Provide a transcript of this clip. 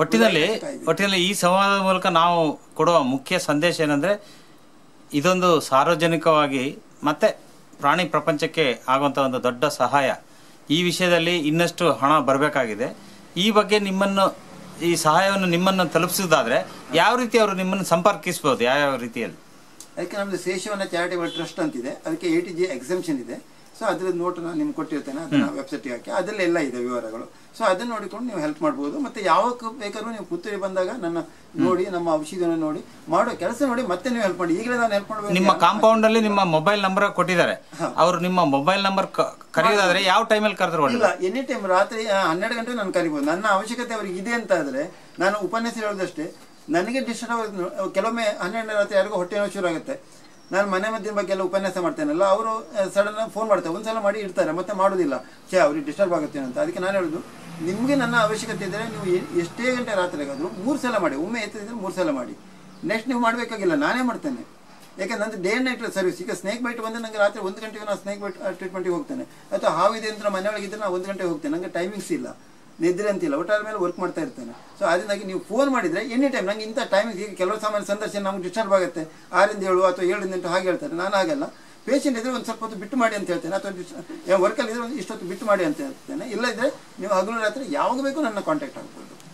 ಒಟ್ಟಿನಲ್ಲಿ ಕಾಯ್ದೆ. ಒಟ್ಟಿನಲ್ಲಿ ಈ ಸಂವಾದದ ಮೂಲಕ ನಾವು ಕೊಡುವ ಮುಖ್ಯ ಸಂದೇಶ ಏನಂದ್ರೆ ಇದೊಂದು ಸಾರ್ವಜನಿಕವಾಗಿ ಮತ್ತೆ ಪ್ರಾಣಿ ಪ್ರಪಂಚಕ್ಕೆ ಆಗುವಂತ ಒಂದು ದೊಡ್ಡ ಸಹಾಯ ಈ ವಿಷಯದಲ್ಲಿ ಇನ್ನಷ್ಟು ಹಣ ಬರಬೇಕಾಗಿದೆ ಈ ಬಗ್ಗೆ ನಿಮ್ಮನ್ನು ಈ ಸಹಾಯವನ್ನು ನಿಮ್ಮನ್ನು ತಲುಪಿಸುವುದಾದ್ರೆ ಯಾವ ರೀತಿ ಅವರು ನಿಮ್ಮನ್ನು ಸಂಪರ್ಕಿಸಬಹುದು ಯಾವ ರೀತಿಯಲ್ಲಿ ಅದಕ್ಕೆ ನಮ್ದು ಶೇಷವನ ಚಾರಿಟೇಬಲ್ ಟ್ರಸ್ಟ್ ಅಂತಿದೆ ಅದಕ್ಕೆ ಎ ಟಿ ಜಿ ಎಕ್ಸಮ್ಷನ್ ಇದೆ ಸೊ ಅದ್ರ ನೋಟ್ ನಾನು ನಿಮ್ಗೆ ಕೊಟ್ಟಿರ್ತೇನೆ ಅದನ್ನ ವೆಬ್ಸೈಟ್ಗೆ ಹಾಕಿ ಅದರಲ್ಲಿ ಎಲ್ಲ ಇದೆ ವಿವರಗಳು ಸೊ ಅದನ್ನ ನೋಡಿಕೊಂಡು ನೀವು ಹೆಲ್ಪ್ ಮಾಡ್ಬೋದು ಮತ್ತೆ ಯಾವಾಗ ಬೇಕಾದ್ರೂ ನೀವು ಪುತ್ತೂರಿ ಬಂದಾಗ ನನ್ನ ನೋಡಿ ನಮ್ಮ ಔಷಧಿಯನ್ನು ನೋಡಿ ಮಾಡೋ ಕೆಲಸ ನೋಡಿ ಮತ್ತೆ ನೀವು ಹೆಲ್ಪ್ ಮಾಡಿ ಈಗಲೇ ನಾನು ಹೆಲ್ಪ್ ಮಾಡಬೇಕು ನಿಮ್ಮ ಕಾಂಪೌಂಡ್ ಅಲ್ಲಿ ನಿಮ್ಮ ಮೊಬೈಲ್ ನಂಬರ್ ಕೊಟ್ಟಿದ್ದಾರೆ ಅವರು ನಿಮ್ಮ ಮೊಬೈಲ್ ನಂಬರ್ ಕರೆಯೋದಾದ್ರೆ ಯಾವ ಟೈಮಲ್ಲಿ ಕರೆದ್ರು ಇಲ್ಲ ಎನಿ ಟೈಮ್ ರಾತ್ರಿ ಆ, ಹನ್ನೆರಡು ಗಂಟೆ ನಾನು ಕರಿಬೋದು ನನ್ನ ಅವಶ್ಯಕತೆ ಅವರಿಗೆ ಇದೆ ಅಂತ ಆದ್ರೆ ನಾನು ಉಪನ್ಯಾಸ ಹೇಳೋದಷ್ಟೇ ನನಗೆ ಡಿಸ್ಟರ್ಬ್ ಕೆಲವೊಮ್ಮೆ ಹನ್ನೆರಡನೇ ರಾತ್ರಿ ಯಾರಿಗೂ ಹೊಟ್ಟೆ ನೋವು ಶುರು ಆಗುತ್ತೆ ನಾನು ಮನೆ ಮದ್ದಿನ ಬಗ್ಗೆ ಎಲ್ಲ ಉಪನ್ಯಾಸ ಮಾಡ್ತೇನಲ್ಲ ಅವರು ಸಡನ್ ಫೋನ್ ಮಾಡ್ತಾರೆ ಒಂದ್ಸಲ ಮಾಡಿ ಇಡ್ತಾರೆ ಮತ್ತೆ ಮಾಡೋದಿಲ್ಲ ಛೇ ಅವ್ರಿಗೆ ಡಿಸ್ಟರ್ಬ್ ಆಗುತ್ತೆ ಅಂತ ಅದಕ್ಕೆ ನಾನು ಹೇಳುದು ನಿಮಗೆ ನನ್ನ ಅವಶ್ಯಕತೆ ಇದ್ದರೆ ನೀವು ಎ- ಎಷ್ಟೇ ಗಂಟೆ ರಾತ್ರಿಗಾದರೂ ಮೂರು ಸಲ ಮಾಡಿ ಒಮ್ಮೆ ಎತ್ತಿದ್ರೆ ಮೂರು ಸಲ ಮಾಡಿ ನೆಕ್ಸ್ಟ್ ನೀವು ಮಾಡಬೇಕಾಗಿಲ್ಲ ನಾನೇ ಮಾಡ್ತೇನೆ ಯಾಕೆ ನಂದು ಡೇ ಅಂಡ್ ನೈಟ್ ಸರ್ವಿಸ್ ಈಗ ಸ್ನೇಕ್ ಬೈಟ್ ಬಂದ್ರೆ ನನಗೆ ರಾತ್ರಿ ಒಂದು ಗಂಟೆಗೆ ನಾನು ಸ್ನೇಕ್ ಬೈಟ್ ಟ್ರೀಟ್ಮೆಂಟ್ಗೆ ಹೋಗ್ತೇನೆ ಅಥವಾ ಹಾವಿದೆ ಅಂತ ನಮ್ಮ ಮನೆಯೊಳಗೆ ಇದ್ರೆ ನಾನು ಒಂದು ಗಂಟೆಗೆ ಹೋಗ್ತೇನೆ ನನಗೆ ಟೈಮಿಂಗ್ಸ್ ಇಲ್ಲ ನಿದ್ರೆ ಅಂತಿಲ್ಲ ಒಟ್ಟಾದ ಮೇಲೆ ವರ್ಕ್ ಮಾಡ್ತಾ ಇರ್ತೇನೆ ಸೊ ಅದರಿಂದಾಗಿ ನೀವು ಫೋನ್ ಮಾಡಿದ್ರೆ ಎನಿ ಟೈಮ್ ನಂಗೆ ಇಂಥ ಟೈಮಿಂಗ್ ಈಗ ಕೆಲವು ಸಾಮಾನ್ಯ ಸಂದರ್ಶನ ನಮ್ಗೆ ಡಿಸ್ಟರ್ಬ್ ಆಗುತ್ತೆ ಆರಿಂದ ಏಳು ಅಥವಾ ಏಳರಿಂದ ಎಂಟು ಹಾಗೆ ಹೇಳ್ತಾರೆ ನಾನು ಹಾಗಲ್ಲ ಪೇಷಂಟ್ ಇದ್ರೆ ಒಂದು ಸ್ವಲ್ಪ ಹೊತ್ತು ಬಿಟ್ಟು ಮಾಡಿ ಅಂತ ಹೇಳ್ತೇನೆ ಅಥವಾ ವರ್ಕಲ್ಲಿ ಇದ್ರೆ ಒಂದು ಇಷ್ಟೊತ್ತು ಬಿಟ್ಟು ಮಾಡಿ ಅಂತ ಹೇಳ್ತೇನೆ ಇಲ್ಲ ಇದ್ರೆ ನೀವು ಹಗಲು ರಾತ್ರಿ ಯಾವಾಗ ಬೇಕು ನನ್ನ ಕಾಂಟ್ಯಾಕ್ಟ್ ಆಗ್ಬೋದು